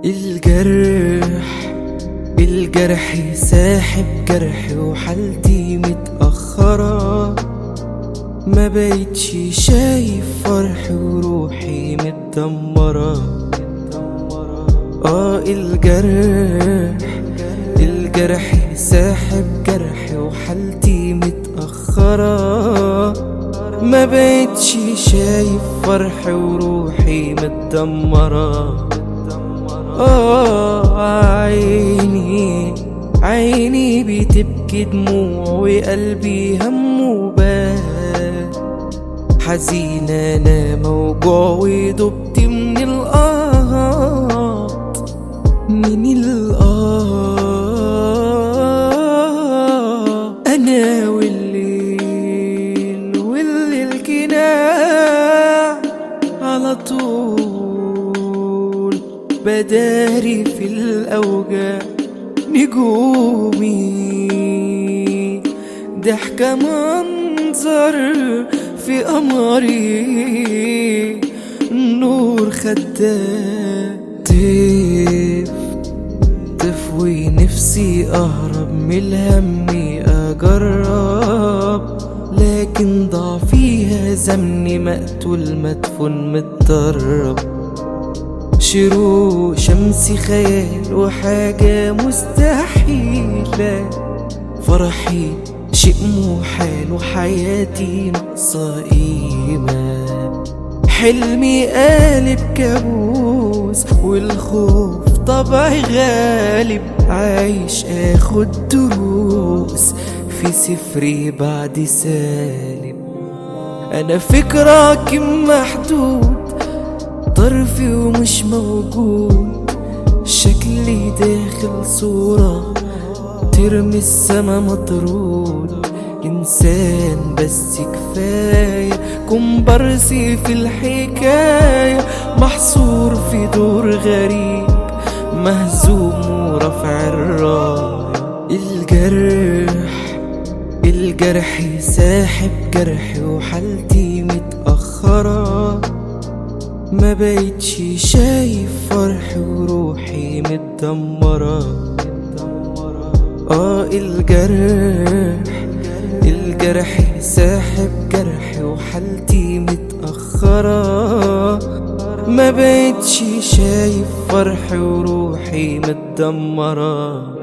الجرح الجرح ساحب جرحي وحالتي متأخرة ما بقتش شايف فرحي وروحي متدمرة اه الجرح الجرح ساحب جرحي وحالتي متأخرة ما بقتش شايف فرحي وروحي متدمرة آه عيني عيني بتبكي دموع وقلبي همه بات حزينة أنا موجوع ودبت من القهط من القهط أنا والليل والليل كناع على طول بداري في الأوجاع نجومي ضحكة منظر في قمري نور خدام طيف تفوي نفسي أهرب من الهم أجرب لكن ضعفي هزمني مقتول مدفون متدرب شروق شمسي خيال وحاجة مستحيلة فرحي شيء محال وحياتي ناقصة قيمة حلمي قالب كابوس والخوف طبعي غالب عايش اخد دروس في سفري بعد سالب انا فكرك محدود طرفي ومش موجود شكلي داخل صورة ترمي السما مطرود إنسان بس كفاية كومبارسي في الحكاية محصور في دور غريب مهزوم ورفع الراية الجرح الجرح ساحب جرحي وحالتي متأخرة ما بقتش شايف فرحي وروحي متدمرة اه الجرح الجرح ساحب جرحي وحالتي متأخرة ما بقتش شايف فرحي وروحي متدمرة